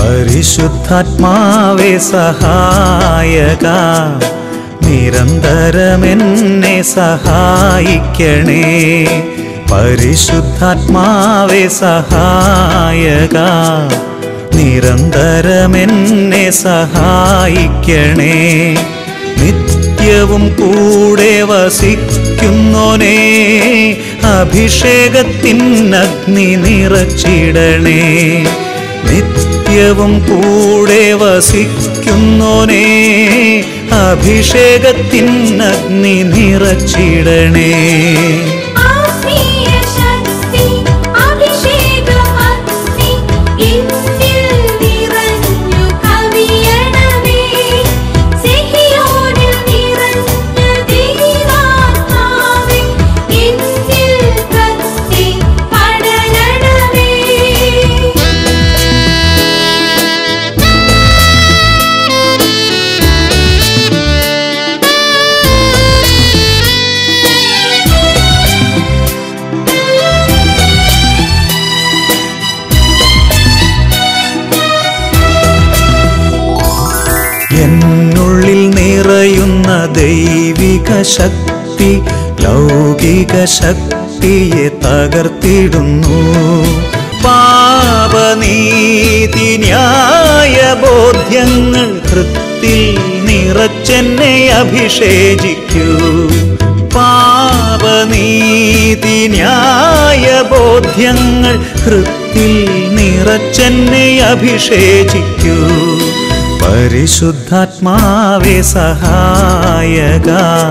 പരിശുദ്ധാത്മാവേ സഹായക നിരന്തരമെന്നെ സഹായിക്കണേ പരിശുദ്ധാത്മാവേ സഹായക നിരന്തരമെന്നെ സഹായിക്കണേ നിത്യവും കൂടെ വസിക്കുന്നോനേ അഭിഷേകത്തിനഗ്നി നിറച്ചിടണേ നിത്യവും കൂടെ വസിക്കുന്നോനേ അഭിഷേകത്തിനഗ്നി നിറച്ചിടണേ ആത്മീയ ശക്തി അഭിഷേകമഗ്നി എന്നിൽ നിറഞ്ഞു കവിയണമേ സിഹിയോനിൽ നിറഞ്ഞ ദൈവാത്മാവേ എന്നിൽ കത്തി പടരണമേ എന്നുള്ളിൽ നിറയുന്ന ദൈവിക ശക്തി ലൗകിക ശക്തിയെ തകർത്തിടുന്നു പാപനീതി ന്യായ ബോധ്യങ്ങൾ ഹൃത്തിൽ നിറച്ചെന്നെ അഭിഷേചിക്കൂ പാപനീതി ന്യായ ബോധ്യങ്ങൾ ഹൃത്തിൽ നിറച്ചെന്നെ അഭിഷേചിക്കൂ പരിശുദ്ധാത്മാവേ സഹായക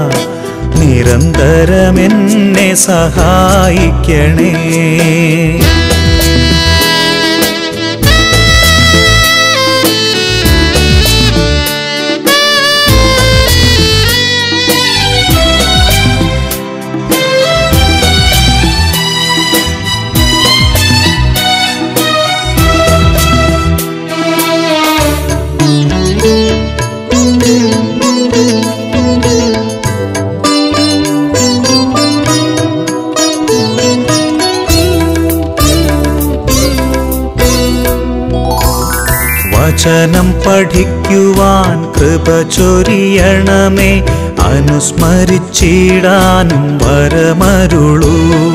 നിരന്തരമെന്നെ സഹായിക്കണേ വചനം പഠിക്കുവാൻ കൃപ ചൊരിയണമേ അനുസ്മരിച്ചിടാനും വരമരുളൂ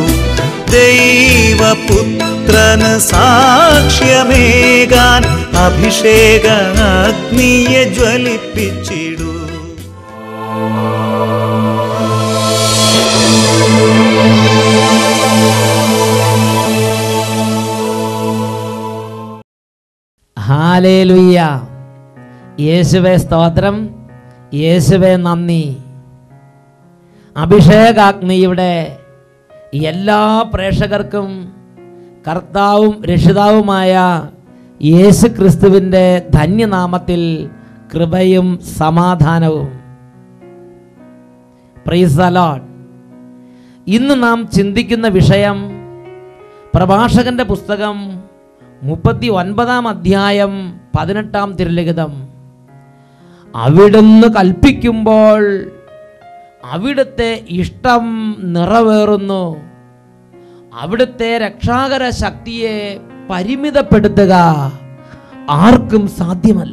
ദൈവപുത്രന് സാക്ഷ്യമേകാൻ അഭിഷേക അഗ്നിയെ ജ്വലിപ്പിച്ചിടൂ ഹാലേലുയ്യ യേശുവെ സ്തോത്രം യേശുവെ നന്ദി അഭിഷേകാഗ്നിയുടെ എല്ലാ പ്രേക്ഷകർക്കും കർത്താവും രക്ഷിതാവുമായ യേശു ക്രിസ്തുവിൻ്റെ ധന്യനാമത്തിൽ കൃപയും സമാധാനവും പ്രൈസ് അലോട്ട് ഇന്ന് നാം ചിന്തിക്കുന്ന വിഷയം പ്രഭാഷകന്റെ പുസ്തകം മുപ്പത്തി ഒൻപതാം അധ്യായം പതിനെട്ടാം തിരുലിഖിതം അവിടുന്ന് കൽപ്പിക്കുമ്പോൾ അവിടുത്തെ ഇഷ്ടം നിറവേറുന്നു അവിടുത്തെ രക്ഷാകര ശക്തിയെ പരിമിതപ്പെടുത്തുക ആർക്കും സാധ്യമല്ല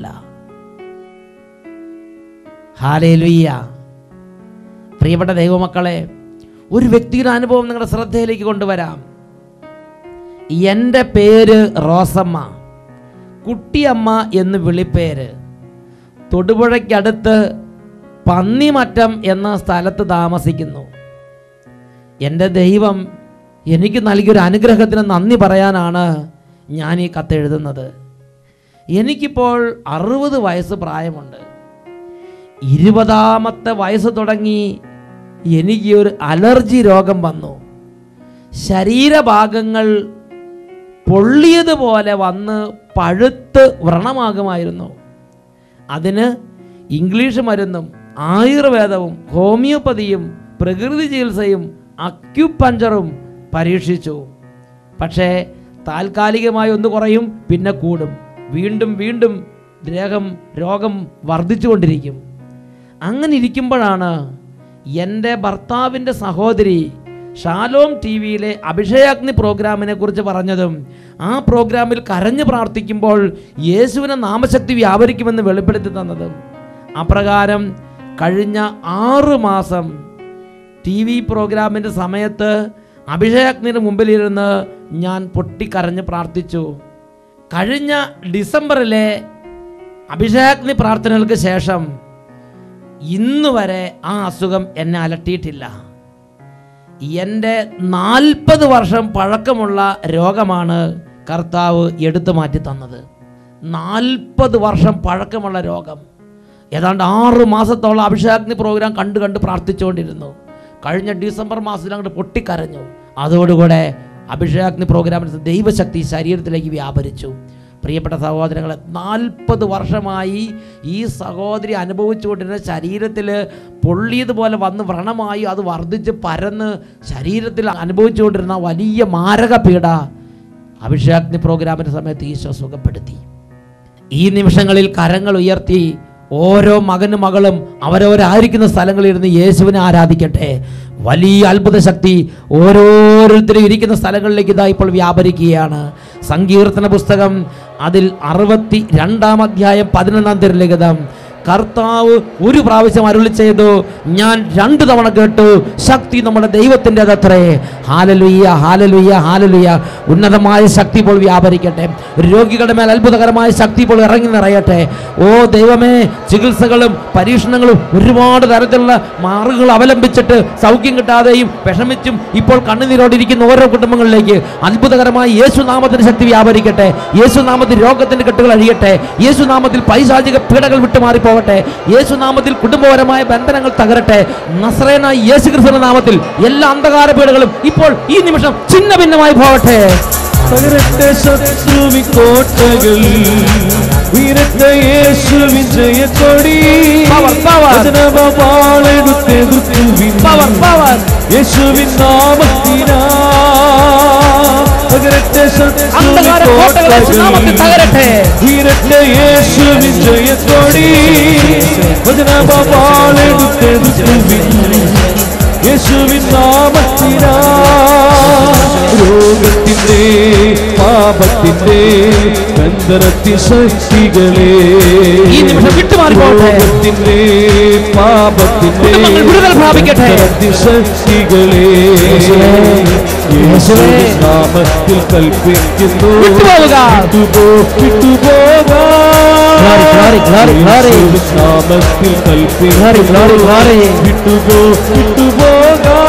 ഹാലേലുയ്യ പ്രിയപ്പെട്ട ദൈവമക്കളെ ഒരു വ്യക്തിയുടെ അനുഭവം നിങ്ങളുടെ ശ്രദ്ധയിലേക്ക് കൊണ്ടുവരാം എൻ്റെ പേര് റോസമ്മ കുട്ടിയമ്മ എന്ന് വിളിപ്പേര് തൊടുപുഴയ്ക്കടുത്ത് പന്നിമറ്റം എന്ന സ്ഥലത്ത് താമസിക്കുന്നു എൻ്റെ ദൈവം എനിക്ക് നൽകിയൊരു അനുഗ്രഹത്തിന് നന്ദി പറയാനാണ് ഞാൻ ഈ കത്തെഴുതുന്നത് എനിക്കിപ്പോൾ അറുപത് വയസ്സ് പ്രായമുണ്ട് ഇരുപതാമത്തെ വയസ്സ് തുടങ്ങി എനിക്ക് ഒരു അലർജി രോഗം വന്നു ശരീരഭാഗങ്ങൾ പൊള്ളിയതുപോലെ വന്ന് പഴുത്ത് വ്രണമാകുമായിരുന്നു അതിന് ഇംഗ്ലീഷ് മരുന്നും ആയുർവേദവും ഹോമിയോപ്പതിയും പ്രകൃതി ചികിത്സയും അക്യുപഞ്ചറും പരീക്ഷിച്ചു പക്ഷേ താൽക്കാലികമായി ഒന്ന് കുറയും പിന്നെ കൂടും വീണ്ടും വീണ്ടും ദേഹം രോഗം വർദ്ധിച്ചുകൊണ്ടിരിക്കും അങ്ങനെ ഇരിക്കുമ്പോഴാണ് എൻ്റെ ഭർത്താവിൻ്റെ സഹോദരി ഷാലോം ടി വിയിലെ അഭിഷേകാഗ്നി പ്രോഗ്രാമിനെ കുറിച്ച് പറഞ്ഞതും ആ പ്രോഗ്രാമിൽ കരഞ്ഞു പ്രാർത്ഥിക്കുമ്പോൾ യേശുവിനെ നാമശക്തി വ്യാപരിക്കുമെന്ന് വെളിപ്പെടുത്തി തന്നതും അപ്രകാരം കഴിഞ്ഞ ആറ് മാസം ടി വി പ്രോഗ്രാമിൻ്റെ സമയത്ത് അഭിഷേകാഗ്നിയുടെ മുമ്പിലിരുന്ന് ഞാൻ പൊട്ടിക്കരഞ്ഞ് പ്രാർത്ഥിച്ചു കഴിഞ്ഞ ഡിസംബറിലെ അഭിഷേകാഗ്നി പ്രാർത്ഥനകൾക്ക് ശേഷം ഇന്ന് വരെ ആ അസുഖം എന്നെ അലട്ടിയിട്ടില്ല എൻ്റെ നാൽപ്പത് വർഷം പഴക്കമുള്ള രോഗമാണ് കർത്താവ് എടുത്തു മാറ്റി തന്നത് നാൽപ്പത് വർഷം പഴക്കമുള്ള രോഗം ഏതാണ്ട് ആറ് മാസത്തോളം അഭിഷേകാഗ്നി പ്രോഗ്രാം കണ്ട് കണ്ട് പ്രാർത്ഥിച്ചുകൊണ്ടിരുന്നു കഴിഞ്ഞ ഡിസംബർ മാസത്തിൽ അങ്ങോട്ട് പൊട്ടിക്കരഞ്ഞു അതോടുകൂടെ അഭിഷേകാഗ്നി പ്രോഗ്രാമിന് ദൈവശക്തി ശരീരത്തിലേക്ക് വ്യാപരിച്ചു പ്രിയപ്പെട്ട സഹോദരങ്ങളെ നാൽപ്പത് വർഷമായി ഈ സഹോദരി അനുഭവിച്ചുകൊണ്ടിരുന്ന ശരീരത്തിൽ പൊള്ളിയതുപോലെ വന്ന് വ്രണമായി അത് വർദ്ധിച്ച് പരന്ന് ശരീരത്തിൽ അനുഭവിച്ചുകൊണ്ടിരുന്ന വലിയ മാരക പീഡ അഭിഷേകാഗ്നി പ്രോഗ്രാമിൻ്റെ സമയത്ത് ഈശോ സുഖപ്പെടുത്തി ഈ നിമിഷങ്ങളിൽ കരങ്ങൾ ഉയർത്തി ഓരോ മകനും മകളും അവരവരായിരിക്കുന്ന സ്ഥലങ്ങളിൽ ഇരുന്ന് യേശുവിനെ ആരാധിക്കട്ടെ വലിയ അത്ഭുത ശക്തി ഓരോരുത്തരും ഇരിക്കുന്ന സ്ഥലങ്ങളിലേക്ക് ഇതാ ഇപ്പോൾ വ്യാപരിക്കുകയാണ് സങ്കീർത്തന പുസ്തകം അതിൽ അറുപത്തി രണ്ടാം അധ്യായം പതിനൊന്നാം തിരലിഖിതം കർത്താവ് ഒരു പ്രാവശ്യം അരുളി ചെയ്തു ഞാൻ രണ്ടു തവണ കേട്ടു ശക്തി നമ്മുടെ ദൈവത്തിൻ്റെ അതത്രേ ഹാലലുയ്യ ഹാലലുയ്യ ഹാലലുയ്യ ഉന്നതമായ ശക്തി ഇപ്പോൾ വ്യാപരിക്കട്ടെ രോഗികളുടെ മേൽ അത്ഭുതകരമായ ശക്തി ഇപ്പോൾ ഇറങ്ങി നിറയട്ടെ ഓ ദൈവമേ ചികിത്സകളും പരീക്ഷണങ്ങളും ഒരുപാട് തരത്തിലുള്ള മാർഗങ്ങൾ അവലംബിച്ചിട്ട് സൗഖ്യം കിട്ടാതെയും വിഷമിച്ചും ഇപ്പോൾ കണ്ണുനീരോടിരിക്കുന്ന ഓരോ കുടുംബങ്ങളിലേക്ക് അത്ഭുതകരമായ യേശുനാമത്തിന് ശക്തി വ്യാപരിക്കട്ടെ യേശുനാമത്തിൽ രോഗത്തിന്റെ കെട്ടുകൾ അഴിയട്ടെ യേശുനാമത്തിൽ പൈശാചിക പീഡകൾ വിട്ടുമാറിപ്പോകട്ടെ യേശുനാമത്തിൽ കുടുംബപരമായ ബന്ധനങ്ങൾ തകരട്ടെ നസ്രേനായ യേശു ക്രിസ്തുവിന്റെ നാമത്തിൽ എല്ലാ അന്ധകാര പീഡകളും ഇപ്പോൾ ഈ നിമിഷം ചിന്ന ഭിന്നമായി പോകട്ടെ തകരട്ടെ ശത്രുവി കോട്ടകൾ വീരട്ട യേശു വിജയക്കൊടി Power, power. വചനവാളെടുത്തെതിർക്കുവിൻ പവർ പവർ യേശുവിൻ നാമത്തിനാ തകരട്ടെ ശത്രുവി അന്ധകാര കോട്ടകൾ യേശുനാമത്തിൽ കോട്ടകൾ തകരട്ടെ വീരട്ട യേശു വിജയക്കൊടി വചനവാളെടുത്തെതിർക്കുവിൻ യേശുവിൻ നാമത്തിനാ രോഗത്തിന്റെ പാപത്തിന്റെ ബന്ധനത്തി ശക്തികളെ ഈ നിമിഷം വിട്ടുമാറിപ്പോകട്ടെ. രോഗത്തിന്റെ പാപത്തിന്റെ കുടുംബങ്ങൾ വിടുതൽ പ്രാപിക്കട്ടെ. ബന്ധനത്തി ശക്തികളെ യേശുവേ, യേശുവേ. യേശുവിൻ നാമത്തിൽ കൽപ്പിക്കുന്നു വിട്ടുപോവുക. വിട്ടുപോ വിട്ടുപോകാ Glory, glory, glory, glory. യേശുവിൻ നാമത്തിൽ കൽപ്പിക്കുന്നു Glory, glory, glory. വിട്ടുപോ വിട്ടുപോകാ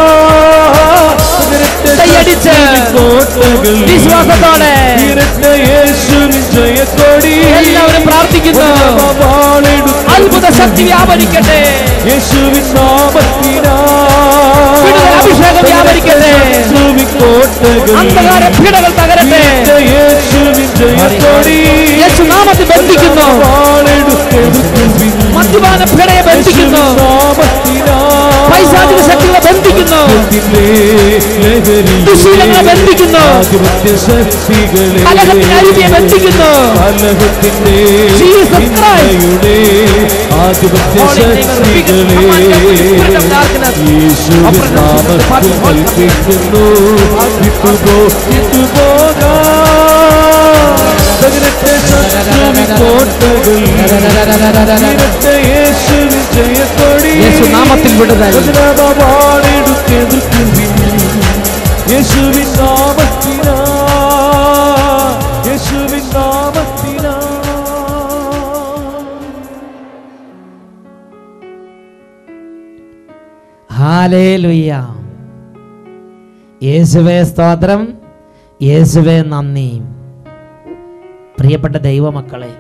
കൈയടിച്ച് കോട്ടകൾ വിശ്വാസത്തോടെ ഇരട്ട യേശുവിൻ ജയക്കൊടി എല്ലാവരും പ്രാർത്ഥിക്കുന്നു അത്ഭുത ശക്തി വ്യാപരിക്കട്ടെ യേശുവിൻ നാമത്തിനാ വിടുതൽ അഭിഷേകം വ്യാപരിക്കട്ടെ. യേശുവിൻ കോട്ടകൾ അന്ധകാര പീഡകൾ തകരട്ടെ ഇരട്ട യേശുവിൻ ജയക്കൊടി യേശുനാമത്തിൽ ബന്ധിക്കുന്നു വാളെടുത്തെടുക്കുവിൻ മദ്യപാന പീഡയെ ബന്ധിക്കുന്നു പൈശാചിക ശക്തികളെ ബന്ധിക്കുന്നു ദുശീലങ്ങളെ ബന്ധിക്കുന്നു കലഹത്തിന്റെ അരുവിയെ ബന്ധിക്കുന്നു Jesus Christ. Holy name of Jesus. Command the spirit of darkness. യേശുവിൻ നാമത്തിൽ കൽപ്പിക്കുന്നു വിട്ടുപോ വിട്ടുപോകാ തകരട്ടെ ശത്രുവിൻ കോട്ടകൾ ഇരട്ടെ യേശുവിൻ ജയക്കൊടി യേശുനാമത്തിൽ വിടുതൽ. വചനവാളെടുത്തെതിർക്കുവിൻ. യേശുവിൻ നാമത്തിനാ യേശുവിൻ നാമത്തിനാ ഹാലേലുയ്യ യേശുവേ സ്തോത്രം യേശുവേ നന്ദി പ്രിയപ്പെട്ട ദൈവമക്കളെ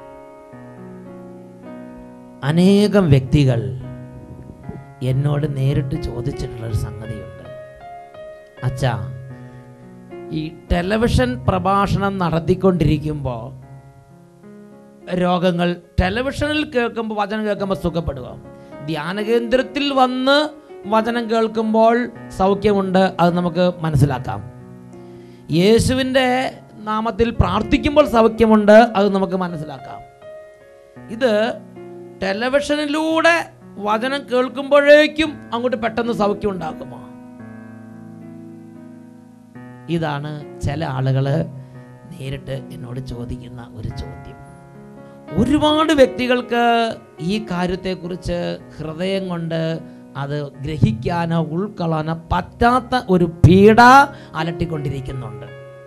അനേകം വ്യക്തികൾ എന്നോട് നേരിട്ട് ചോദിച്ചിട്ടുള്ളൊരു സംഗതിയുണ്ട് അച്ഛാ ഈ ടെലിവിഷൻ പ്രഭാഷണം നടത്തിക്കൊണ്ടിരിക്കുമ്പോൾ രോഗങ്ങൾ ടെലിവിഷനിൽ കേൾക്കുമ്പോൾ വചനം കേൾക്കുമ്പോൾ സുഖപ്പെടുക ധ്യാനകേന്ദ്രത്തിൽ വന്ന് വചനം കേൾക്കുമ്പോൾ സൗഖ്യമുണ്ട് അത് നമുക്ക് മനസ്സിലാക്കാം യേശുവിൻ്റെ നാമത്തിൽ പ്രാർത്ഥിക്കുമ്പോൾ സൗഖ്യമുണ്ട് അത് നമുക്ക് മനസ്സിലാക്കാം ഇത് ടെലിവിഷനിലൂടെ വചനം കേൾക്കുമ്പോഴേക്കും അങ്ങോട്ട് പെട്ടെന്ന് സൗഖ്യം ഉണ്ടാക്കുമോ ഇതാണ് ചില ആളുകൾ നേരിട്ട് എന്നോട് ചോദിക്കുന്ന ഒരു ചോദ്യം ഒരുപാട് വ്യക്തികൾക്ക് ഈ കാര്യത്തെക്കുറിച്ച് ഹൃദയം കൊണ്ട് അത് ഗ്രഹിക്കാനോ ഉൾക്കൊള്ളാനോ പറ്റാത്ത ഒരു പീഡ അലട്ടിക്കൊണ്ടിരിക്കുന്നുണ്ട്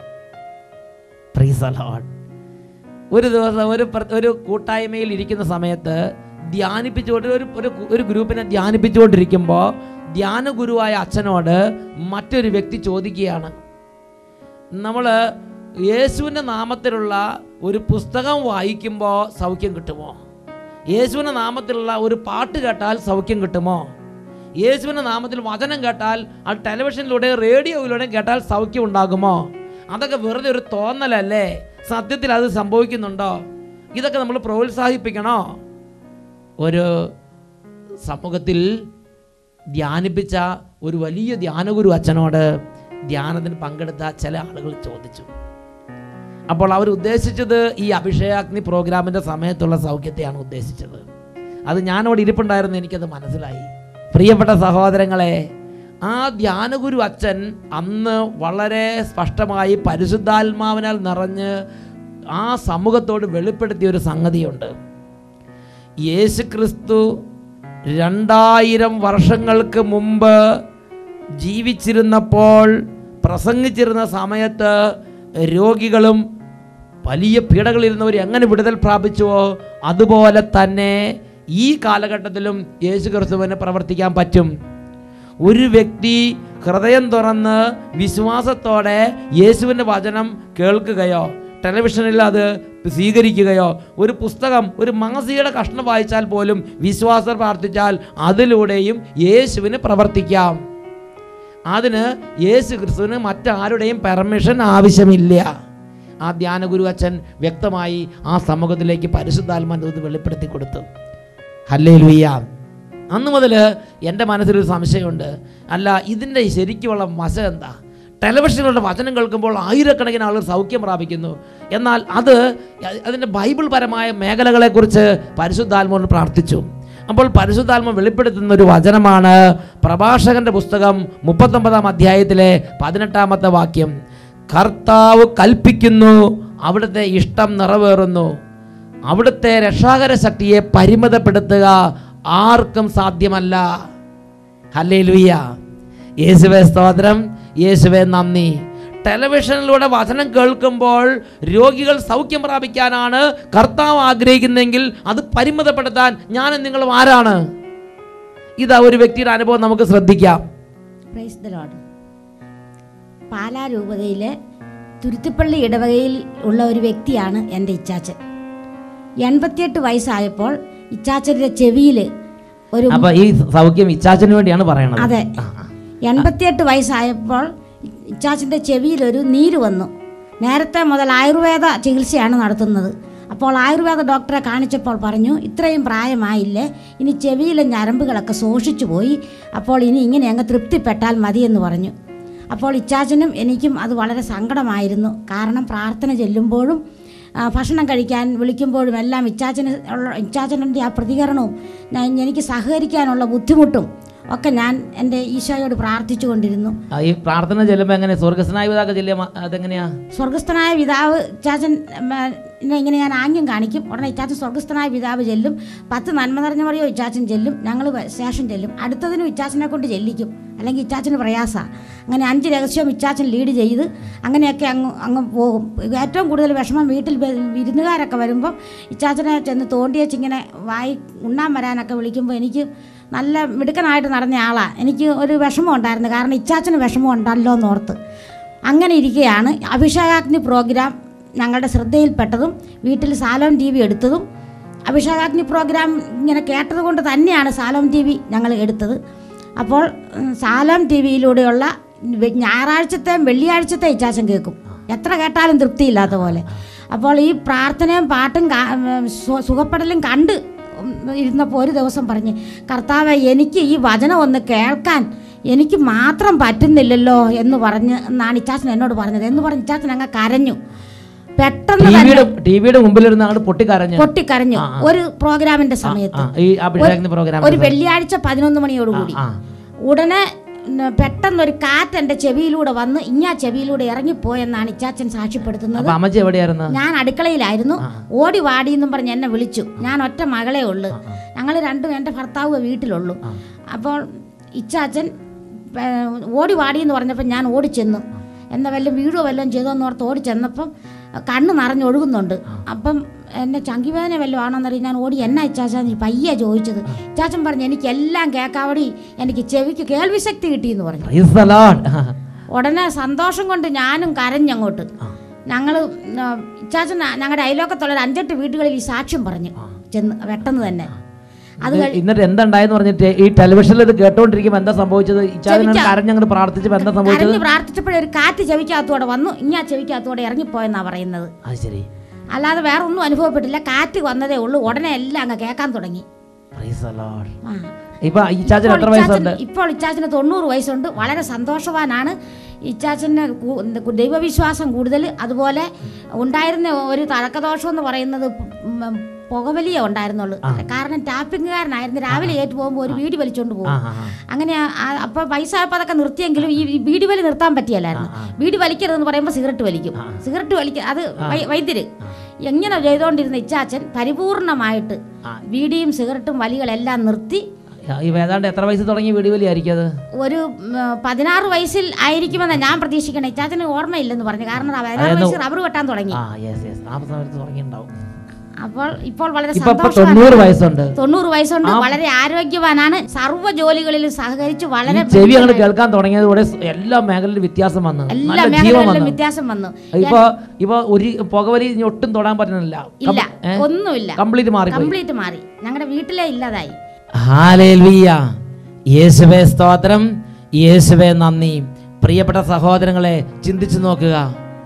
Praise the Lord. ഒരു ദിവസം ഒരു പ്ര- ഒരു കൂട്ടായ്മയിൽ ഇരിക്കുന്ന സമയത്ത് ധ്യാനിപ്പിച്ചുകൊണ്ട് ഒരു ഒരു ഒരു ഗ്രൂപ്പിനെ ധ്യാനിപ്പിച്ചുകൊണ്ടിരിക്കുമ്പോൾ ധ്യാന ഗുരുവായ അച്ഛനോട് മറ്റൊരു വ്യക്തി ചോദിക്കുകയാണ് നമ്മൾ യേശുവിൻ്റെ നാമത്തിലുള്ള ഒരു പുസ്തകം വായിക്കുമ്പോൾ സൗഖ്യം കിട്ടുമോ യേശുവിൻ്റെ നാമത്തിലുള്ള ഒരു പാട്ട് കേട്ടാൽ സൗഖ്യം കിട്ടുമോ യേശുവിൻ്റെ നാമത്തിൽ വചനം കേട്ടാൽ അത് ടെലിവിഷനിലൂടെ റേഡിയോയിലൂടെ കേട്ടാൽ സൗഖ്യം ഉണ്ടാകുമോ അതൊക്കെ വെറുതെ ഒരു തോന്നലല്ലേ സത്യത്തിൽ അത് സംഭവിക്കുന്നുണ്ടോ ഇതൊക്കെ നമ്മൾ പ്രോത്സാഹിപ്പിക്കണോ ഒരു സമൂഹത്തിൽ ധ്യാനിപ്പിച്ച ഒരു വലിയ ധ്യാനഗുരു അച്ഛനോട് ധ്യാനത്തിന് പങ്കെടുത്ത ചില ആളുകൾ ചോദിച്ചു അപ്പോൾ അവർ ഉദ്ദേശിച്ചത് ഈ അഭിഷേകാഗ്നി പ്രോഗ്രാമിൻ്റെ സമയത്തുള്ള സൗഖ്യത്തെയാണ് ഉദ്ദേശിച്ചത് അത് ഞാനവിടെ ഇരിപ്പുണ്ടായിരുന്നു എനിക്കത് മനസ്സിലായി പ്രിയപ്പെട്ട സഹോദരങ്ങളെ ആ ധ്യാനഗുരു അച്ഛൻ അന്ന് വളരെ സ്പഷ്ടമായി പരിശുദ്ധാത്മാവിനാൽ നിറഞ്ഞ് ആ സമൂഹത്തോട് വെളിപ്പെടുത്തിയ ഒരു സംഗതിയുണ്ട് യേശു ക്രിസ്തു രണ്ടായിരം വർഷങ്ങൾക്ക് മുമ്പ് ജീവിച്ചിരുന്നപ്പോൾ പ്രസംഗിച്ചിരുന്ന സമയത്ത് രോഗികളും വലിയ പീഡകളിരുന്നവർ എങ്ങനെ വിടുതൽ പ്രാപിച്ചുവോ അതുപോലെ തന്നെ ഈ കാലഘട്ടത്തിലും യേശു ക്രിസ്തുവിന് പ്രവർത്തിക്കാൻ പറ്റും ഒരു വ്യക്തി ഹൃദയം തുറന്ന് വിശ്വാസത്തോടെ യേശുവിൻ്റെ വചനം കേൾക്കുകയോ ടെലിവിഷനിൽ അത് സ്വീകരിക്കുകയോ ഒരു പുസ്തകം ഒരു മാസികയുടെ കഷ്ണം വായിച്ചാൽ പോലും വിശ്വാസം പ്രാർത്ഥിച്ചാൽ അതിലൂടെയും യേശുവിന് പ്രവർത്തിക്കാം അതിന് യേശു ക്രിസ്തുവിന് മറ്റാരുടെയും പെർമിഷൻ ആവശ്യമില്ല ആ ധ്യാനഗുരു അച്ഛൻ വ്യക്തമായി ആ സമൂഹത്തിലേക്ക് പരിശുദ്ധാത്മാൻ ഇത് വെളിപ്പെടുത്തി കൊടുത്തു ഹല്ലേ ലുയ്യ അന്ന് മുതൽ എൻ്റെ മനസ്സിലൊരു സംശയമുണ്ട് അല്ല ഇതിൻ്റെ ശരിക്കുമുള്ള വശം എന്താ ടെലിവിഷനിലുള്ള വചനം കേൾക്കുമ്പോൾ ആയിരക്കണക്കിന് ആളുകൾ സൗഖ്യം പ്രാപിക്കുന്നു എന്നാൽ അത് അതിൻ്റെ ബൈബിൾ പരമായ മേഖലകളെക്കുറിച്ച് പരിശുദ്ധാത്മാവിനോട് പ്രാർത്ഥിച്ചു അപ്പോൾ പരിശുദ്ധാത്മ വെളിപ്പെടുത്തുന്ന ഒരു വചനമാണ് പ്രഭാഷകന്റെ പുസ്തകം മുപ്പത്തൊമ്പതാം അധ്യായത്തിലെ പതിനെട്ടാമത്തെ വാക്യം കർത്താവ് കൽപ്പിക്കുന്നു അവിടുത്തെ ഇഷ്ടം നിറവേറുന്നു അവിടുത്തെ രക്ഷാകര ശക്തിയെ പരിമിതപ്പെടുത്തുക ആർക്കും സാധ്യമല്ല ഹല്ലേ ലുയ്യ യേശുവെ സ്തോത്രം യേശുവെ നന്ദി ടെലിവിഷനിലൂടെ വചനം കേൾക്കുമ്പോൾ രോഗികൾ സൗഖ്യം പ്രാപിക്കാനാണ് കർത്താവ് ആഗ്രഹിക്കുന്നതെങ്കിൽ അത് പരിമിതപ്പെടുത്താൻ ഞാനും നിങ്ങളും ആരാണ് ഇതാ ഒരു വ്യക്തിയുടെ അനുഭവം നമുക്ക് ശ്രദ്ധിക്കാം പ്രൈസ് ദ ലോഡ് പാലാ രൂപതയിലെ തുരുത്തിപ്പള്ളി ഇടവകയിൽ ഉള്ള ഒരു വ്യക്തിയാണ് എൻ്റെ ഇച്ചാച്ചൻ എൺപത്തിയെട്ട് വയസ്സായപ്പോൾ ഇച്ചാച്ചൻ്റെ ചെവിയിൽ ഒരു അപ്പൊ ഈ സൗഖ്യം ഇച്ചാച്ചന് വേണ്ടിയാണ് പറയണത് അതെ ആ, ആ. എൺപത്തിയെട്ട് വയസ്സായപ്പോൾ ഇച്ചാച്ചൻ്റെ ചെവിയിലൊരു നീര് വന്നു നേരത്തെ മുതൽ ആയുർവേദ ചികിത്സയാണ് നടത്തുന്നത് അപ്പോൾ ആയുർവേദ ഡോക്ടറെ കാണിച്ചപ്പോൾ പറഞ്ഞു ഇത്രയും പ്രായമായില്ലേ ഇനി ചെവിയിലെ ഞരമ്പുകളൊക്കെ ശോഷിച്ചു പോയി അപ്പോൾ ഇനി ഇങ്ങനെ അങ്ങ് തൃപ്തിപ്പെട്ടാൽ മതിയെന്ന് പറഞ്ഞു അപ്പോൾ ഇച്ചാച്ചനും എനിക്കും അത് വളരെ സങ്കടമായിരുന്നു കാരണം പ്രാർത്ഥന ചെല്ലുമ്പോഴും ആ, ഭക്ഷണം കഴിക്കാൻ വിളിക്കുമ്പോഴും എല്ലാം ഇച്ചാച്ചന് ഉള്ള ഇച്ചാച്ചൻ്റെ ആ പ്രതികരണവും ഞാൻ എനിക്ക് സഹകരിക്കാനുള്ള ബുദ്ധിമുട്ടും ഒക്കെ ഞാൻ എൻ്റെ ഈശോയോട് പ്രാർത്ഥിച്ചു കൊണ്ടിരുന്നു ആ, ഈ പ്രാർത്ഥന ചെല്ലുമ്പോ എങ്ങനെ സ്വർഗസ്നായ പിതാക്ക ചെല്ലുക അതെങ്ങനെയാ സ്വർഗസ്ഥനായ പിതാവ് ഇച്ചാച്ചൻ ഉം, ആ, നെ ഇങ്ങനെ ഞാൻ ആംഗ്യം കാണിക്കും ഉടനെ ഇച്ചാച്ചൻ സ്വർഗസ്ഥനായ പിതാവ് ചെല്ലും പത്ത് നന്മ നിറഞ്ഞ മറിയോ ഇച്ചാച്ചൻ ചെല്ലും ഞങ്ങൾ ശേഷം ചെല്ലും അടുത്തതിനും ഇച്ചാച്ചനെ കൊണ്ട് ചെല്ലിക്കും അല്ലെങ്കിൽ ഇച്ചാച്ചന് പ്രയാസമാണ് അങ്ങനെ അഞ്ച് രഹസ്യവും ഇച്ചാച്ചൻ ലീഡ് ചെയ്ത് അങ്ങനെയൊക്കെ അങ്ങ് അങ്ങ് പോകും ഏറ്റവും കൂടുതൽ വിഷമം വീട്ടിൽ വ- വിരുന്നുകാരൊക്കെ വരുമ്പം ഇച്ചാച്ചനെ ചെന്ന് തോണ്ടിയേച്ച് ഇങ്ങനെ വായി ഉണ്ണാൻ വരാനൊക്കെ വിളിക്കുമ്പോൾ എനിക്ക് നല്ല മിടുക്കനായിട്ട് നടന്ന ആളാണ് എനിക്ക് ഒരു വിഷമം ഉണ്ടായിരുന്നു കാരണം ഇച്ചാച്ചന് വിഷമം ഉണ്ടല്ലോ എന്നോർത്ത് അങ്ങനെ ഇരിക്കുകയാണ് അഭിഷേകാഗ്നി പ്രോഗ്രാം ഞങ്ങളുടെ ശ്രദ്ധയിൽപ്പെട്ടതും വീട്ടിൽ സാലോം ടി വി എടുത്തതും അഭിഷേകാഗ്നി പ്രോഗ്രാം ഇങ്ങനെ കേട്ടത് കൊണ്ട് തന്നെയാണ് സാലോം ടി വി ഞങ്ങൾ എടുത്തത് അപ്പോൾ ഉം, സാലോം ടി വിയിലൂടെയുള്ള വെ- ഞായറാഴ്ചത്തെയും വെള്ളിയാഴ്ചത്തെ ഇച്ചാച്ചൻ കേൾക്കും എത്ര കേട്ടാലും തൃപ്തിയില്ലാത്ത പോലെ അപ്പോൾ ഈ പ്രാർത്ഥനയും പാട്ടും കാ- ഉം, സു- സുഖപ്പെടലും കണ്ട് ഉം, ഇരുന്നപ്പോൾ ഒരു ദിവസം പറഞ്ഞ് കർത്താവെ എനിക്ക് ഈ വചനം ഒന്ന് കേൾക്കാൻ എനിക്ക് മാത്രം പറ്റുന്നില്ലല്ലോ എന്ന് പറഞ്ഞ് എന്നാണ് ഇച്ചാച്ചൻ എന്നോട് പറഞ്ഞത് എന്ന് പറഞ്ഞ് ഇച്ചാച്ചൻ അങ്ങ് കരഞ്ഞു പെട്ടെന്ന് ടിവിയുടെ തന്നെ ടിവിയുടെ മുമ്പിലിരുന്ന് അങ്ങോട്ട് പൊട്ടിക്കരഞ്ഞു പൊട്ടിക്കരഞ്ഞു ആ, ആ. ഒരു പ്രോഗ്രാമിന്റെ സമയത്ത് ആ, ഈ അഭിഷേകത്തിന്റെ പ്രോഗ്രാം ഒരു വെള്ളിയാഴ്ച പതിനൊന്ന് മണിയോടുകൂടി ആ, ഉടനെ ന- പെട്ടെന്നൊരു കാറ്റ് എൻ്റെ ചെവിയിലൂടെ വന്ന് ഇഞ്ഞാ ചെവിയിലൂടെ ഇറങ്ങിപ്പോയെന്നാണ് ഇച്ചാച്ചൻ സാക്ഷ്യപ്പെടുത്തുന്നത് അപ്പൊ അമ്മച്ചി എവിടെയായിരുന്നു ഞാൻ അടുക്കളയിലായിരുന്നു ഓടി വാടി എന്നും പറഞ്ഞ് എന്നെ വിളിച്ചു ഞാൻ ഒറ്റ മകളേ ഉള്ളൂ ഞങ്ങൾ രണ്ടും എൻ്റെ ഭർത്താവ് വീട്ടിലുള്ളൂ അപ്പോൾ ഇച്ചാച്ചൻ ഏ, ഓടി വാടി എന്ന് പറഞ്ഞപ്പോൾ ഞാൻ ഓടി ചെന്നു എന്നെ വല്ലതും വീഴോ വല്ലതും ചെയ്തോ എന്ന് ഓർത്ത് ഓടി ചെന്നപ്പം കണ്ണ് നിറഞ്ഞൊഴുകുന്നുണ്ട് അപ്പം എന്നെ ചങ്കിവേദന വല്ലതും ആണോന്നറിയാം ഞാൻ ഓടി എന്നാ ഇച്ചാച്ചാന്ന് പയ്യ ചോദിച്ചത് ഇച്ചാച്ചൻ പറഞ്ഞു എനിക്ക് എല്ലാം കേൾക്കാവടി എനിക്ക് ചെവിക്ക് കേൾവി ശക്തി കിട്ടിയെന്ന് പറഞ്ഞു Praise the Lord. ഉടനെ സന്തോഷം കൊണ്ട് ഞാനും കരഞ്ഞങ്ങോട്ട് ഞങ്ങൾ ഇച്ചാച്ചൻ ഞങ്ങളുടെ അയലോക്കത്തുള്ള ഒരു അഞ്ചെട്ട് വീടുകളിൽ ഈ സാക്ഷ്യം പറഞ്ഞു ചെന്ന് പെട്ടെന്ന് തന്നെ അത് ഇത് കഴി- എന്നിട്ട് എന്തുണ്ടായെന്ന് പറഞ്ഞിട്ട് ഈ ടെലിവിഷനിൽ ഇത് കേട്ടോണ്ടിരിക്കുമ്പോ എന്താ സംഭവിച്ചത് ഇച്ചാദിനെ ചെവിക്കാ. കരഞ്ഞങ്ങോട്ട് പ്രാർത്ഥിച്ചപ്പോ എന്താ സംഭവിച്ചത് കരഞ്ഞ് പ്രാർത്ഥിച്ചപ്പോഴേ ഒരു കാറ്റ് ചെവിക്കകത്തൂടെ വന്നു ഇഞ്ഞാ ചെവിക്കകത്തൂടെ ഇറങ്ങിപ്പോയെന്നാ പറയുന്നത് അത് ശരി അല്ലാതെ വേറെ ഒന്നും അനുഭവപ്പെട്ടില്ല കാറ്റ് വന്നതേ ഉള്ളൂ ഉടനെ എല്ലാം അങ്ങ് കേൾക്കാൻ തുടങ്ങി Praise the Lord. ആ. ഇപ്പൊ ഇച്ചാച്ചന് ഇപ്പോൾ എത്ര വയസ്സുണ്ട് ഇച്ചാച്ചന്- ഇപ്പോൾ ഇച്ചാച്ചന് തൊണ്ണൂറ് വയസ്സുണ്ട് വളരെ സന്തോഷവാനാണ് ഇച്ചാച്ചന് കൂ- എന്ത് കു- ദൈവവിശ്വാസം കൂടുതൽ അതുപോലെ ഉണ്ടായിരുന്ന ഒരു തഴക്കദോഷം എന്ന് പറയുന്നത് ഉം, പുകവലിയേ ഉണ്ടായിരുന്നുള്ളൂ കാരണം ടാപ്പിങ്ങുകാരനായിരുന്നു രാവിലെ ഏറ്റു പോകുമ്പോൾ ഒരു വീടി വലിച്ചോണ്ട് ആ പോകും ആ ആ. അങ്ങനെ ആ- അപ്പൊ വയസ്സായപ്പോൾ അതൊക്കെ നിർത്തിയെങ്കിലും ഈ ഈ ബീഡി വലി നിർത്താൻ പറ്റിയല്ലായിരുന്നു ബീഡി വലിക്കരുതെന്ന് പറയുമ്പോൾ സിഗരറ്റ് വലിക്കും സിഗരറ്റ് വലിക്ക അത് വൈ- വൈദ്യര് എങ്ങനെ ചെയ്തുകൊണ്ടിരുന്ന ഇച്ചാച്ചൻ പരിപൂർണമായിട്ട് ബീഡിയും സിഗരറ്റും വലികളെല്ലാം നിർത്തി ഈ വേദാണ്ട് എത്ര വയസ്സ് തുടങ്ങി വീഡിയോ വലി ആയിരിക്കും അത് ഒരു ഉം, പതിനാറ് വയസ്സിൽ ആയിരിക്കുമെന്ന് ഞാൻ പ്രതീക്ഷിക്കണേ ഇച്ചാച്ചന് ഓർമ്മയില്ലെന്ന് പറഞ്ഞു കാരണം ആ പതിനാറ് അതായത് വയസ്സിൽ റബ്ബർ വെട്ടാൻ തുടങ്ങി ആ യെസ് യെസ് ആ സമയത്ത് തുടങ്ങിയിട്ടുണ്ടാവും അപ്പോൾ ഇപ്പോൾ വളരെ ഇപ്പൊ ഇപ്പൊ സന്തോഷവാനാണ്. തൊണ്ണൂറ് വയസ്സുണ്ട് തൊണ്ണൂറ് വയസ്സുണ്ട് വളരെ ആരോഗ്യവാനാണ് സർവ്വ ജോലികളിലും സഹകരിച്ച് ഈ വളരെ ചെവി അങ്ങോട്ട് കേൾക്കാൻ തുടങ്ങിയതോടെ എല്ലാ മേഖലയിലും വ്യത്യാസം വന്നു എല്ലാ നല്ല ജീവൻ മേഖലകളിലും വന്നു വ്യത്യാസം വന്നു ഇപ്പൊ ഇപ്പൊ ഒരു പുകവലി ഇനി ഒട്ടും തൊടാൻ പറ്റുന്നില്ല ഇല്ല ഒന്നുമില്ല കംപ്ലീറ്റ് മാറി കംപ്ലീറ്റ് മാറി ഞങ്ങളുടെ വീട്ടിലെ ഇല്ലാതായി ഹാലേൽവിയ യേശുവേ സ്തോത്രം യേശുവേ നന്ദി പ്രിയപ്പെട്ട സഹോദരങ്ങളെ ചിന്തിച്ചു നോക്കുക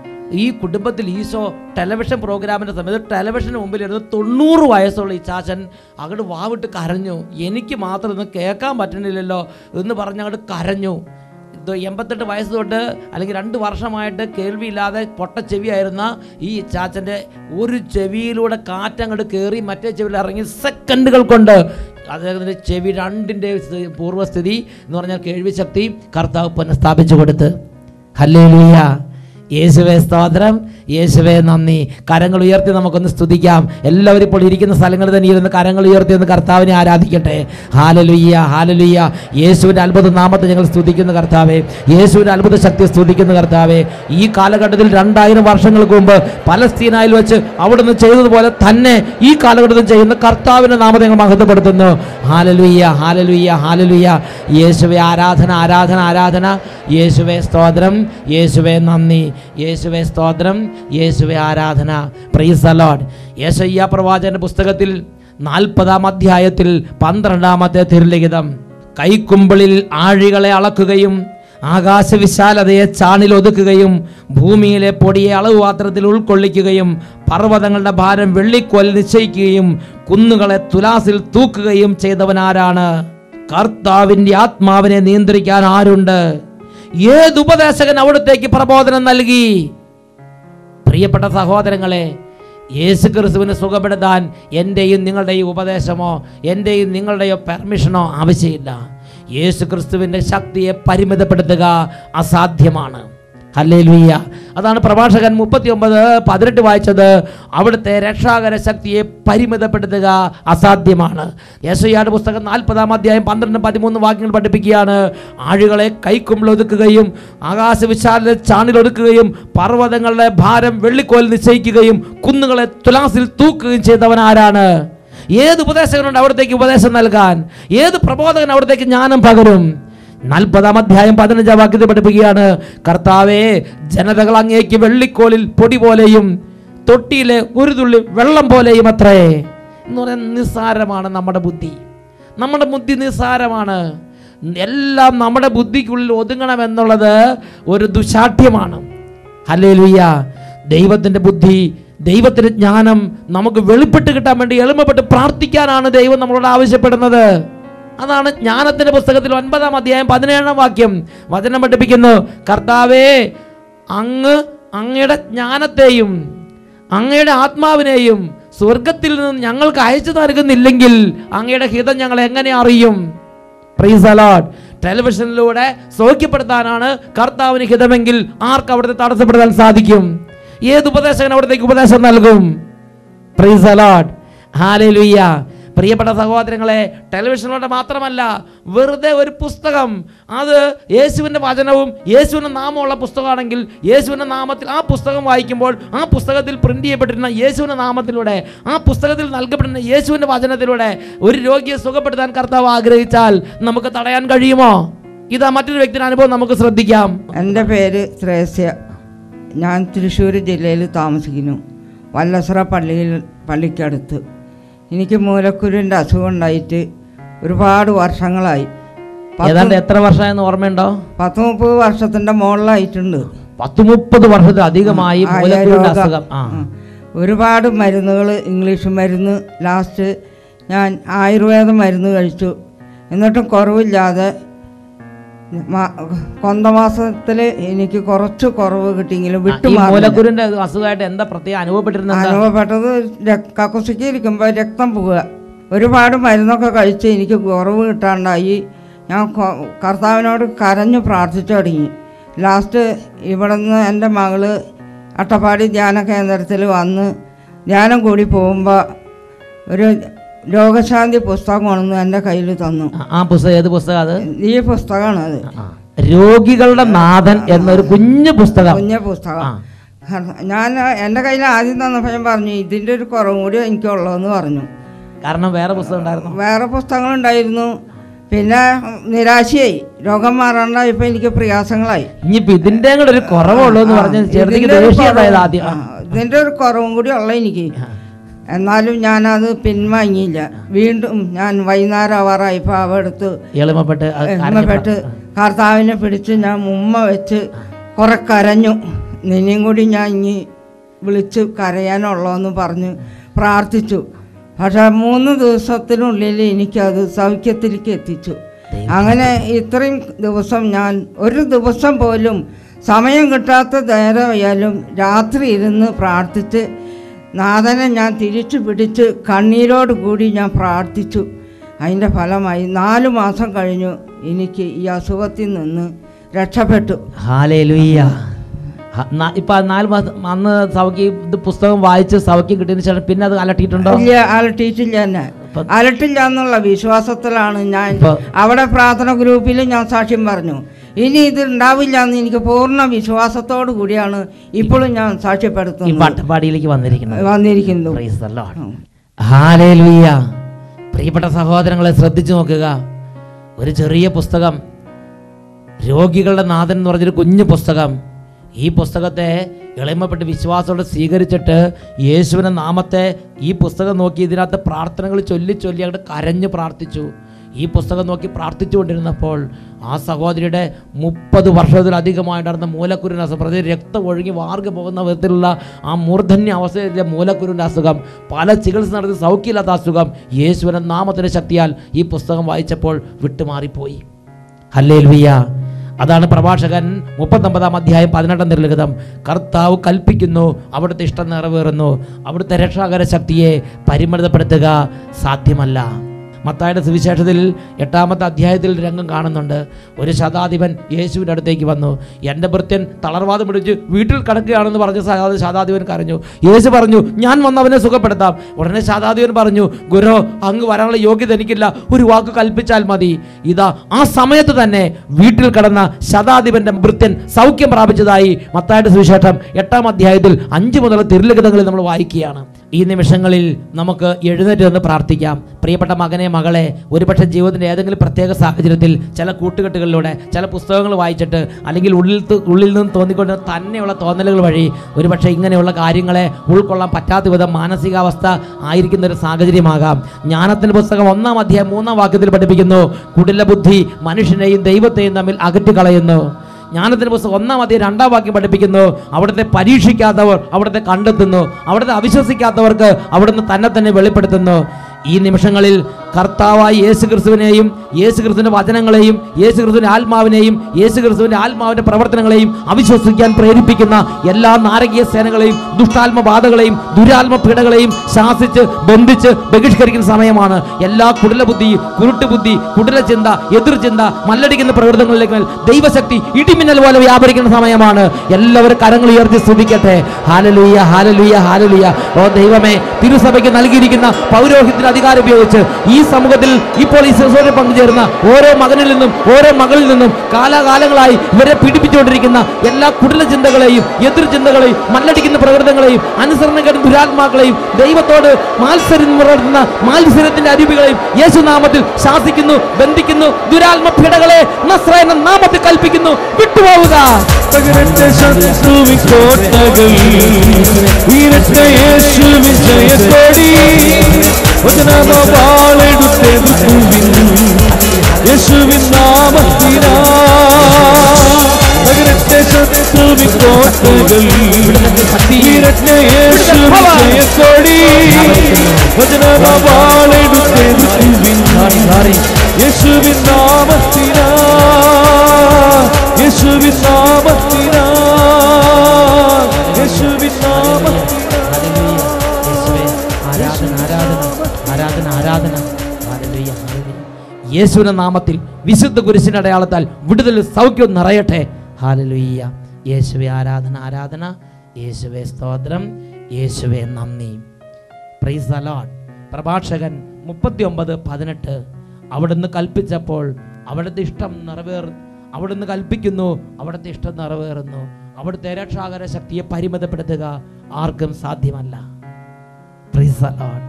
ഈ കുടുംബത്തിൽ ഈശോ ടെലിവിഷൻ പ്രോഗ്രാമിൻ്റെ സമയത്ത് ടെലിവിഷന് മുമ്പിലിരുന്ന് തൊണ്ണൂറ് വയസ്സുള്ള ഈ ചാച്ചൻ അങ്ങോട്ട് വാവിട്ട് കരഞ്ഞു എനിക്ക് മാത്രം ഇന്ന് കേൾക്കാൻ പറ്റുന്നില്ലല്ലോ എന്ന് പറഞ്ഞ് അങ്ങോട്ട് കരഞ്ഞു ഇത് എൺപത്തെട്ട് വയസ്സ് തൊട്ട് അല്ലെങ്കിൽ രണ്ട് വർഷമായിട്ട് കേൾവിയില്ലാതെ പൊട്ട ചെവിയായിരുന്ന ഈ ചാച്ചൻ്റെ ഒരു ചെവിയിലൂടെ കാറ്റങ്ങോട്ട് കയറി മറ്റേ ചെവിയിൽ ഇറങ്ങി സെക്കൻഡുകൾ കൊണ്ട് അദ്ദേഹത്തിൻ്റെ ചെവി രണ്ടിൻ്റെ സ്ഥി- പൂർവ്വസ്ഥിതി എന്ന് പറഞ്ഞാൽ കേൾവി ശക്തി കർത്താവ് പുനഃസ്ഥാപിച്ചു കൊടുത്ത് ഹല്ലേലൂയ യേശുവേ സ്തോത്രം യേശുവേ നന്ദി കരങ്ങൾ ഉയർത്തി നമുക്കൊന്ന് സ്തുതിക്കാം എല്ലാവരും ഇപ്പോൾ ഇരിക്കുന്ന സ്ഥലങ്ങളിൽ തന്നെ ഇരുന്ന് കരങ്ങൾ ഉയർത്തി ഒന്ന് കർത്താവിനെ ആരാധിക്കട്ടെ ഹാലലുയ്യ ഹാലലുയ്യ യേശുവിൻ്റെ അത്ഭുത നാമത്തെ ഞങ്ങൾ സ്തുതിക്കുന്ന കർത്താവേ യേശുവിൻ്റെ അത്ഭുത ശക്തി സ്തുതിക്കുന്ന കർത്താവേ ഈ കാലഘട്ടത്തിൽ രണ്ടായിരം വർഷങ്ങൾക്ക് മുമ്പ് പലസ്തീനായിൽ വെച്ച് അവിടുന്ന് ചെയ്തതുപോലെ തന്നെ ഈ കാലഘട്ടത്തിൽ ചെയ്യുന്ന കർത്താവിൻ്റെ നാമത്തെ ഞങ്ങൾ മഹത്വപ്പെടുത്തുന്നു ഹാലലുയ്യ ഹാലലുയ്യ ഹാലലുയ്യ യേശുവെ ആരാധന ആരാധന ആരാധന യേശുവെ സ്തോത്രം യേശുവെ നന്ദി യേശുവെ സ്തോത്രം യേശുവെ ആരാധന പ്രൈസ് അലോഡ് യേശയ്യ പ്രവാചകന്റെ പുസ്തകത്തിൽ നാൽപ്പതാം അധ്യായത്തിൽ പന്ത്രണ്ടാമത്തെ തിരുലിഖിതം കൈക്കുമ്പിളിൽ ആഴികളെ അളക്കുകയും ആകാശവിശാലതയെ ചാണിൽ ഒതുക്കുകയും ഭൂമിയിലെ പൊടിയെ അളവ് പാത്രത്തിൽ ഉൾക്കൊള്ളിക്കുകയും പർവ്വതങ്ങളുടെ ഭാരം വെള്ളിക്കോൽ നിശ്ചയിക്കുകയും കുന്നുകളെ തുലാസിൽ തൂക്കുകയും ചെയ്തവനാരാണ് കർത്താവിൻ്റെ ആത്മാവിനെ നിയന്ത്രിക്കാൻ ആരുണ്ട് ഏത് ഉപദേശകൻ അവിടത്തേക്ക് പ്രബോധനം നൽകി പ്രിയപ്പെട്ട സഹോദരങ്ങളെ യേശു ക്രിസ്തുവിനെ സുഖപ്പെടുത്താൻ എൻ്റെയും നിങ്ങളുടെയും ഉപദേശമോ എൻ്റെയും നിങ്ങളുടെയോ പെർമിഷനോ ആവശ്യമില്ല യേശു ക്രിസ്തുവിൻ്റെ ശക്തിയെ പരിമിതപ്പെടുത്തുക അസാധ്യമാണ് ഹല്ലേലൂയ്യ അതാണ് പ്രഭാഷകൻ മുപ്പത്തി ഒമ്പത് പതിനെട്ട് വായിച്ചത് അവിടുത്തെ രക്ഷാകര ശക്തിയെ പരിമിതപ്പെടുത്തുക അസാധ്യമാണ് യേശയ്യാട് പുസ്തകം നാൽപ്പതാം അധ്യായം പന്ത്രണ്ട് പതിമൂന്ന് വാക്യങ്ങൾ പഠിപ്പിക്കുകയാണ് ആഴുകളെ കൈക്കുമ്പിൾ ഒതുക്കുകയും ആകാശവിശാല ചാണിലൊതുക്കുകയും പർവ്വതങ്ങളുടെ ഭാരം വെള്ളിക്കോൽ നിശ്ചയിക്കുകയും കുന്നുകളെ തുലാസിൽ തൂക്കുകയും ചെയ്തവൻ ആരാണ് ഏത് ഉപദേശകനുണ്ട് അവിടത്തേക്ക് ഉപദേശം നൽകാൻ ഏത് പ്രബോധകൻ അവിടത്തേക്ക് ജ്ഞാനം പകരും നാൽപ്പതാം അധ്യായം പതിനഞ്ചാം വാക്യത്തിൽ പഠിപ്പിക്കുകയാണ് കർത്താവേ ജനതകൾ അങ്ങേക്ക് വെള്ളിക്കോലിൽ പൊടി പോലെയും തൊട്ടിയിലെ ഒരു തുള്ളി വെള്ളം പോലെയും അത്രേ എന്ന് പറയാൻ നിസ്സാരമാണ് നമ്മുടെ ബുദ്ധി നമ്മുടെ ബുദ്ധി നിസ്സാരമാണ് എല്ലാം നമ്മുടെ ബുദ്ധിക്കുള്ളിൽ ഒതുങ്ങണമെന്നുള്ളത് ഒരു ദുശാഠ്യമാണ് ഹല്ലേലൂയ ദൈവത്തിൻ്റെ ബുദ്ധി ദൈവത്തിൻ്റെ ജ്ഞാനം നമുക്ക് വെളിപ്പെട്ട് കിട്ടാൻ വേണ്ടി എളുപ്പപ്പെട്ട് പ്രാർത്ഥിക്കാനാണ് ദൈവം നമ്മളോട് ആവശ്യപ്പെടുന്നത് അതാണ് ജ്ഞാനത്തിൻ്റെ പുസ്തകത്തിൽ ഒൻപതാം അധ്യായം പതിനേഴാം വാക്യം വചനം പഠിപ്പിക്കുന്നു കർത്താവേ അങ്ങ് അങ്ങയുടെ ജ്ഞാനത്തെയും അങ്ങയുടെ ആത്മാവിനെയും സ്വർഗത്തിൽ നിന്ന് ഞങ്ങൾക്ക് അയച്ചു നൽകുന്നില്ലെങ്കിൽ അങ്ങയുടെ ഹിതം ഞങ്ങൾ എങ്ങനെ അറിയും പ്രൈസ് അലോട്ട് ടെലിവിഷനിലൂടെ സൗഖ്യപ്പെടുത്താനാണ് കർത്താവിന് ഹിതമെങ്കിൽ ആർക്ക് അവിടുത്തെ തടസ്സപ്പെടുത്താൻ സാധിക്കും ഏത് ഉപദേശകൻ അവിടത്തേക്ക് ഉപദേശം നൽകും പ്രൈസ് അലോട്ട് ഹാലലുയ്യ പ്രിയപ്പെട്ട സഹോദരങ്ങളെ ടെലിവിഷനിലൂടെ മാത്രമല്ല വെറുതെ ഒരു പുസ്തകം അത് യേശുവിൻ്റെ വചനവും യേശുവിൻ്റെ നാമമുള്ള പുസ്തകമാണെങ്കിൽ യേശുവിൻ്റെ നാമത്തിൽ ആ പുസ്തകം വായിക്കുമ്പോൾ ആ പുസ്തകത്തിൽ പ്രിന്റ് ചെയ്യപ്പെട്ടിരുന്ന യേശുവിൻ്റെ നാമത്തിലൂടെ ആ പുസ്തകത്തിൽ നൽകപ്പെടുന്ന യേശുവിൻ്റെ വചനത്തിലൂടെ ഒരു രോഗിയെ സുഖപ്പെടുത്താൻ കർത്താവ് ആഗ്രഹിച്ചാൽ നമുക്ക് തടയാൻ കഴിയുമോ ഇതാ മറ്റൊരു വ്യക്തിയുടെ അനുഭവം നമുക്ക് ശ്രദ്ധിക്കാം എൻ്റെ പേര് ശ്രേസ്യ ഞാൻ തൃശ്ശൂർ ജില്ലയിൽ താമസിക്കുന്നു വല്ലസറ പള്ളിയിൽ പള്ളിക്കടുത്ത് എനിക്ക് മൂലക്കുരുവിൻ്റെ അസുഖം ഉണ്ടായിട്ട് ഒരുപാട് വർഷങ്ങളായി പത്ത് ഏതാണ്ട് എത്ര വർഷമായെന്ന് ഓർമ്മയുണ്ടോ പത്ത് മുപ്പത് വർഷത്തിൻ്റെ മുകളിലായിട്ടുണ്ട് പത്ത് മുപ്പത് വർഷത്തിൽ അധികമായി ആ, മൂലക്കുരുവിന്റെ രോഗം. അസുഖം ആ ഉം. ഒരുപാട് മരുന്നുകൾ ഇംഗ്ലീഷ് മരുന്ന് ലാസ്റ്റ് ഞാൻ ആയുർവേദ മരുന്ന് കഴിച്ചു എന്നിട്ടും കുറവില്ലാതെ മ- കൊന്തമാസത്തിൽ എനിക്ക് കുറച്ച് കുറവ് കിട്ടിയെങ്കിലും ഈ വിട്ടുമാറി മൂലക്കുരുവിന്റെ അസുഖമായിട്ട് എന്താ പ്രത്യേകം അനുഭവപ്പെട്ടിരുന്നത് എന്താ? അനുഭവപ്പെട്ടത് രക്- കക്കുസിക്ക് ഇരിക്കുമ്പോൾ രക്തം പോവുക ഒരുപാട് മരുന്നൊക്കെ കഴിച്ച് എനിക്ക് കുറവ് കിട്ടാണ്ടായി ഞാൻ കൊ- കർത്താവിനോട് കരഞ്ഞു പ്രാർത്ഥിച്ചു തുടങ്ങി ലാസ്റ്റ് ഇവിടെ നിന്ന് എൻ്റെ മകള് അട്ടപ്പാടി ധ്യാന കേന്ദ്രത്തിൽ വന്ന് ധ്യാനം കൂടി പോകുമ്പോൾ ഒരു രോഗശാന്തി പുസ്തകം കൊണ്ടു എൻ്റെ കയ്യിൽ തന്നു ആ, ആ പുസ്തകം ഏത് പുസ്തകം അത് ഈ പുസ്തകമാണ് അത് ആ. രോഗികളുടെ നാഥൻ എന്നൊരു കുഞ്ഞു പുസ്തകം കുഞ്ഞ പുസ്തകം ആ. ഞാൻ എൻ്റെ കയ്യിൽ ആദ്യം തന്നപ്പോൾ ഞാൻ പറഞ്ഞു ഇതിൻ്റെ ഒരു കുറവും കൂടി എനിക്കുള്ളതെന്ന് പറഞ്ഞു കാരണം വേറെ പുസ്തകം ഉണ്ടായിരുന്നു വേറെ പുസ്തകങ്ങളുണ്ടായിരുന്നു പിന്നെ നിരാശയായി രോഗം മാറണ്ട ഇപ്പൊ എനിക്ക് പ്രയാസങ്ങളായി ഇനിയിപ്പോ ഇതിന്റെ കൂടെ ഒരു കുറവുള്ളൂ എന്ന് പറഞ്ഞ് ചേർത്തേക്ക് ഇതിന്റെ ഒരു ദേഷ്യം കുറവും- ഉണ്ടായത് ആദ്യം ആ, ഇതിന്റെ ഒരു കുറവും കൂടി ഉള്ള എനിക്ക് എന്നാലും ഞാനത് പിൻവാങ്ങിയില്ല വീണ്ടും ഞാൻ വൈകുന്നേരം ആവാറായപ്പോൾ അവ എടുത്ത് എളിമപ്പെട്ട് അത് കരഞ്ഞു എണ്ണപ്പെട്ട് കർത്താവിനെ പിടിച്ച് ഞാൻ ഉമ്മ വെച്ച് കുറെ കരഞ്ഞു നിന്നെയും കൂടി ഞാൻ ഇനി വിളിച്ച് കരയാനുള്ളതെന്ന് പറഞ്ഞ് പ്രാർത്ഥിച്ചു പക്ഷെ മൂന്ന് ദിവസത്തിനുള്ളിൽ എനിക്കത് സൗഖ്യത്തിലേക്ക് എത്തിച്ചു അങ്ങനെ ഇത്രയും ദിവസം ഞാൻ ഒരു ദിവസം പോലും സമയം കിട്ടാത്ത നേരമായാലും രാത്രി ഇരുന്ന് പ്രാർത്ഥിച്ച് നാഥനെ ഞാൻ തിരിച്ചു പിടിച്ച് കണ്ണീരോട് കൂടി ഞാൻ പ്രാർത്ഥിച്ചു അതിൻ്റെ ഫലമായി നാല് മാസം കഴിഞ്ഞു എനിക്ക് ഈ അസുഖത്തിൽ നിന്ന് രക്ഷപ്പെട്ടു ഹാലേലുയ്യ ഹ, ന- ഇപ്പൊ ആ നാല് മാസം അന്ന് സൗഖ്യം ഇത് പുസ്തകം വായിച്ച് സൗഖ്യം കിട്ടിയതിന് ശേഷം പിന്നെ അത് അലട്ടിയിട്ടുണ്ടോ ഇല്ല അലട്ടിയിട്ടില്ല എന്നെ അലട്ടില്ല എന്നുള്ള വിശ്വാസത്തിലാണ് ഞാൻ ഇപ്പൊ- അവിടെ പ്രാർത്ഥന ഗ്രൂപ്പിൽ ഞാൻ സാക്ഷ്യം പറഞ്ഞു ഇനി ഇത് ഉണ്ടാവില്ല എന്ന് എനിക്ക് പൂർണ്ണ വിശ്വാസത്തോടു കൂടിയാണ് ഇപ്പോഴും ഞാൻ ഈ സാക്ഷ്യപ്പെടുത്തുന്നത് പാട്ടപ്പാടിയിലേക്ക് വന്നിരിക്കുന്നത് വന്നിരിക്കുന്നു Praise the Lord. ഹാലേലുയ്യ പ്രിയപ്പെട്ട സഹോദരങ്ങളെ ശ്രദ്ധിച്ചു നോക്കുക ഒരു ചെറിയ പുസ്തകം രോഗികളുടെ നാഥൻ എന്ന് പറഞ്ഞൊരു കുഞ്ഞു പുസ്തകം ഈ പുസ്തകത്തെ എളിമപ്പെട്ട് വിശ്വാസത്തോടെ സ്വീകരിച്ചിട്ട് യേശുവിൻ്റെ നാമത്തെ ഈ പുസ്തകം നോക്കി ഇതിനകത്ത് പ്രാർത്ഥനകൾ ചൊല്ലി ചൊല്ലി അങ്ങോട്ട് കരഞ്ഞ് പ്രാർത്ഥിച്ചു ഈ പുസ്തകം നോക്കി പ്രാർത്ഥിച്ചുകൊണ്ടിരുന്നപ്പോൾ ആ സഹോദരിയുടെ മുപ്പത് വർഷത്തിലധികമായിട്ടായിരുന്ന മൂലക്കുരുവിൻ്റെ അസുഖം പ്രതി രക്തം ഒഴുകി വാർഗ പോകുന്ന വിധത്തിലുള്ള ആ മൂർധന്യ അവസ്ഥയിലെ മൂലക്കുരുവിൻ്റെ അസുഖം പല ചികിത്സ നടത്തി സൗഖ്യമില്ലാത്ത അസുഖം യേശുവിൻ്റെ നാമത്തിൻ്റെ ശക്തിയാൽ ഈ പുസ്തകം വായിച്ചപ്പോൾ വിട്ടുമാറിപ്പോയി ഹല്ലേൽവിയ അതാണ് പ്രഭാഷകൻ മുപ്പത്തൊമ്പതാം അധ്യായം പതിനെട്ടാം നിർലിഖിതം കർത്താവ് കൽപ്പിക്കുന്നു അവിടുത്തെ ഇഷ്ടം നിറവേറുന്നു അവിടുത്തെ രക്ഷാകര ശക്തിയെ പരിമിതപ്പെടുത്തുക സാധ്യമല്ല മത്തായുടെ സുവിശേഷത്തിൽ എട്ടാമത്തെ അധ്യായത്തിൽ ഒരു രംഗം കാണുന്നുണ്ട് ഒരു ശതാധിപൻ യേശുവിൻ്റെ അടുത്തേക്ക് വന്നു എൻ്റെ ഭൃത്യൻ തളർവാദം പിടിച്ച് വീട്ടിൽ കിടക്കുകയാണെന്ന് പറഞ്ഞ ശതാ- ശതാധിപൻ കരഞ്ഞു യേശു പറഞ്ഞു ഞാൻ വന്ന് അവനെ സുഖപ്പെടുത്താം ഉടനെ ശതാധിപൻ പറഞ്ഞു ഗുരു അങ്ങ് വരാനുള്ള യോഗ്യത എനിക്കില്ല ഒരു വാക്ക് കൽപ്പിച്ചാൽ മതി ഇതാ ആ സമയത്ത് തന്നെ വീട്ടിൽ കിടന്ന ശതാധിപന്റെ ഭൃത്യൻ സൗഖ്യം പ്രാപിച്ചതായി മത്തായുടെ സുവിശേഷം എട്ടാം അധ്യായത്തിൽ അഞ്ച് മുതൽ തിരുലിഖിതങ്ങളിൽ നമ്മൾ വായിക്കുകയാണ് ഈ നിമിഷങ്ങളിൽ നമുക്ക് എഴുന്നേറ്റ് നിന്ന് പ്രാർത്ഥിക്കാം പ്രിയപ്പെട്ട മകനെ മകളെ ഒരുപക്ഷെ ജീവിതത്തിൻ്റെ ഏതെങ്കിലും പ്രത്യേക സാഹചര്യത്തിൽ ചില കൂട്ടുകെട്ടുകളിലൂടെ ചില പുസ്തകങ്ങൾ വായിച്ചിട്ട് അല്ലെങ്കിൽ ഉള്ളിൽ ത- ഉള്ളിൽ നിന്ന് തോന്നിക്കൊണ്ട് തന്നെയുള്ള തോന്നലുകൾ വഴി ഒരുപക്ഷെ ഇങ്ങനെയുള്ള കാര്യങ്ങളെ ഉൾക്കൊള്ളാൻ പറ്റാത്ത വിധം മാനസികാവസ്ഥ ആയിരിക്കുന്ന ഒരു സാഹചര്യമാകാം ജ്ഞാനത്തിൻ്റെ പുസ്തകം ഒന്നാം അധ്യായം മൂന്നാം വാക്യത്തിൽ പഠിപ്പിക്കുന്നു കുടില ബുദ്ധി മനുഷ്യനെയും ദൈവത്തെയും തമ്മിൽ അകറ്റി കളയുന്നു ജ്ഞാനത്തിൻ്റെ പുസ്തകം ഒന്നാം അധ്യായം രണ്ടാം വാക്യം പഠിപ്പിക്കുന്നു അവിടുത്തെ പരീക്ഷിക്കാത്തവർ അവിടുത്തെ കണ്ടെത്തുന്നു അവിടുത്തെ അവിശ്വസിക്കാത്തവർക്ക് അവിടുന്ന് തന്നെ തന്നെ വെളിപ്പെടുത്തുന്നു ഈ നിമിഷങ്ങളിൽ കർത്താവായ യേശു ക്രിസ്തുവിനെയും യേശു ക്രിസ്തുവിന്റെ വചനങ്ങളെയും യേശു ക്രിസ്തുവിന്റെ ആത്മാവിനെയും യേശു ക്രിസ്തുവിന്റെ ആത്മാവിന്റെ പ്രവർത്തനങ്ങളെയും അവിശ്വസിക്കാൻ പ്രേരിപ്പിക്കുന്ന എല്ലാ നാരകീയ സേനകളെയും ദുഷ്ടാത്മബാധകളെയും ദുരാത്മ പീഡകളെയും ശാസിച്ച് ബന്ധിച്ച് ബഹിഷ്കരിക്കുന്ന സമയമാണ് എല്ലാ കുടല ബുദ്ധി കുരുട്ട് ബുദ്ധി കുടല ചിന്ത എതിർ ചിന്ത മല്ലടിക്കുന്ന പ്രവർത്തനങ്ങളിലേക്ക് ദൈവശക്തി ഇടിമിന്നൽ പോലെ വ്യാപരിക്കുന്ന സമയമാണ് എല്ലാവരും കരങ്ങൾ ഉയർത്തി സ്തുതിക്കട്ടെ ഹാലലുയ്യ ഹാലലുയ്യ ഹാലലുയ്യ ഓ ദൈവമേ തിരുസഭയ്ക്ക് നൽകിയിരിക്കുന്ന പൗരോഹിത്യത്തിന് അധികാരം ഉപയോഗിച്ച് ഈ സമൂഹത്തിൽ ഇപ്പോൾ ഈ ശുശ്രൂഷയിൽ പങ്കുചേരുന്ന ഓരോ മകനിൽ നിന്നും ഓരോ മകളിൽ നിന്നും കാലാകാലങ്ങളായി ഇവരെ പീഡിപ്പിച്ചുകൊണ്ടിരിക്കുന്ന എല്ലാ കുടില ചിന്തകളെയും എതിർ ചിന്തകളെയും മല്ലടിക്കുന്ന പ്രകൃതങ്ങളെയും അനുസരണക്കേട് ദുരാത്മാക്കളെയും ദൈവത്തോട് മാത്സര്യം പുലർത്തുന്ന മാത്സര്യത്തിന്റെ അരുവികളെയും യേശുനാമത്തിൽ ശാസിക്കുന്നു ബന്ധിക്കുന്നു ദുരാത്മ പീഡകളെ നസ്രയന നാമത്തിൽ കൽപ്പിക്കുന്നു വിട്ടുപോവുക തകരട്ടെ ശത്രുവിൻ കോട്ടകൾ വീരട്ടെ യേശു വിജയക്കൊടി വചനമോ വാളെടുത്തെടുക്കുവിൻ യേശുവിൻ നാമത്തിനാ തകരട്ടെ ശത്രുവിൻ കോട്ടകൾ വീരട്ടെ യേശു വിജയക്കൊടി വചനമോ വാളെടുത്തെടുക്കുവിൻ യേശുവിൻ നാമത്തിനാ യേശുവിൻ നാമത്തിനാ യേശുവിൻ നാമത്തിനാ ആരാധന ആരാധന ആരാധന ആരാധന ഹല്ലേലൂയ, ഹല്ലേലൂയ. യേശുവിന്റെ നാമത്തിൽ വിശുദ്ധ കുരിശിന്റെ അടയാളത്താൽ വിടുതൽ സൗഖ്യം നിറയട്ടെ ഹാലലുയ്യ യേശുവെ ആരാധന ആരാധന യേശുവെ സ്തോത്രം യേശുവെ നന്ദി പ്രൈസ് അലോട്ട് പ്രഭാഷകൻ മുപ്പത്തി ഒമ്പത് പതിനെട്ട് അവിടുന്ന് കൽപ്പിച്ചപ്പോൾ അവിടുത്തെ ഇഷ്ടം നിറവേർ അവിടുന്ന് കൽപ്പിക്കുന്നു അവിടുത്തെ ഇഷ്ടം നിറവേറുന്നു അവിടുത്തെ രക്ഷാകര ശക്തിയെ പരിമിതപ്പെടുത്തുക ആർക്കും സാധ്യമല്ല പ്രൈസ് അലോട്ട്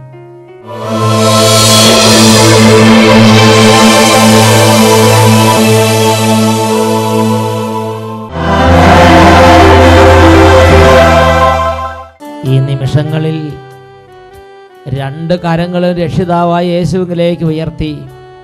ഈ നിമിഷങ്ങളിൽ രണ്ട് കരങ്ങളും രക്ഷിതാവായ യേശുവിലേക്ക് ഉയർത്തി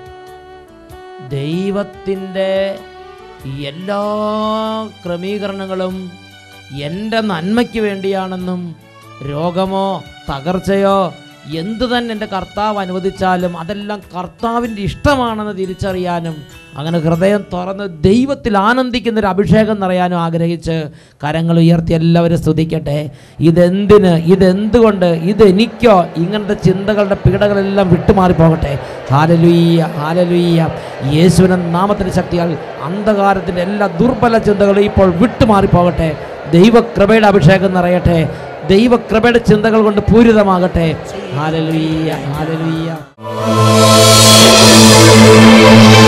ദൈവത്തിൻ്റെ എല്ലാ ക്രമീകരണങ്ങളും എൻ്റെ നന്മയ്ക്ക് വേണ്ടിയാണെന്നും രോഗമോ തകർച്ചയോ എന്തു തന്നെ എൻ്റെ കർത്താവ് അനുവദിച്ചാലും അതെല്ലാം കർത്താവിൻ്റെ ഇഷ്ടമാണെന്ന് തിരിച്ചറിയാനും അങ്ങനെ ഹൃദയം തുറന്ന് ദൈവത്തിൽ ആനന്ദിക്കുന്ന ഒരു അഭിഷേകം നിറയാനും ആഗ്രഹിച്ച് കരങ്ങൾ ഉയർത്തി എല്ലാവരും സ്തുതിക്കട്ടെ ഇതെന്തിന് ഇതെന്തുകൊണ്ട് ഇതെനിക്കോ ഇങ്ങനത്തെ ചിന്തകളുടെ പീഡകളെല്ലാം വിട്ടുമാറിപ്പോകട്ടെ ഹാലലുയ്യ ഹാലലുയ്യ യേശുവിനെ നാമത്തിൻ്റെ ശക്തിയാൽ അന്ധകാരത്തിൻ്റെ എല്ലാ ദുർബല ചിന്തകളും ഇപ്പോൾ വിട്ടുമാറിപ്പോകട്ടെ ദൈവകൃപയുടെ അഭിഷേകം നിറയട്ടെ ദൈവകൃപയുടെ ചിന്തകൾ കൊണ്ട് പൂരിതമാകട്ടെ ഹാലലുയ്യ ഹാലലുയ്യ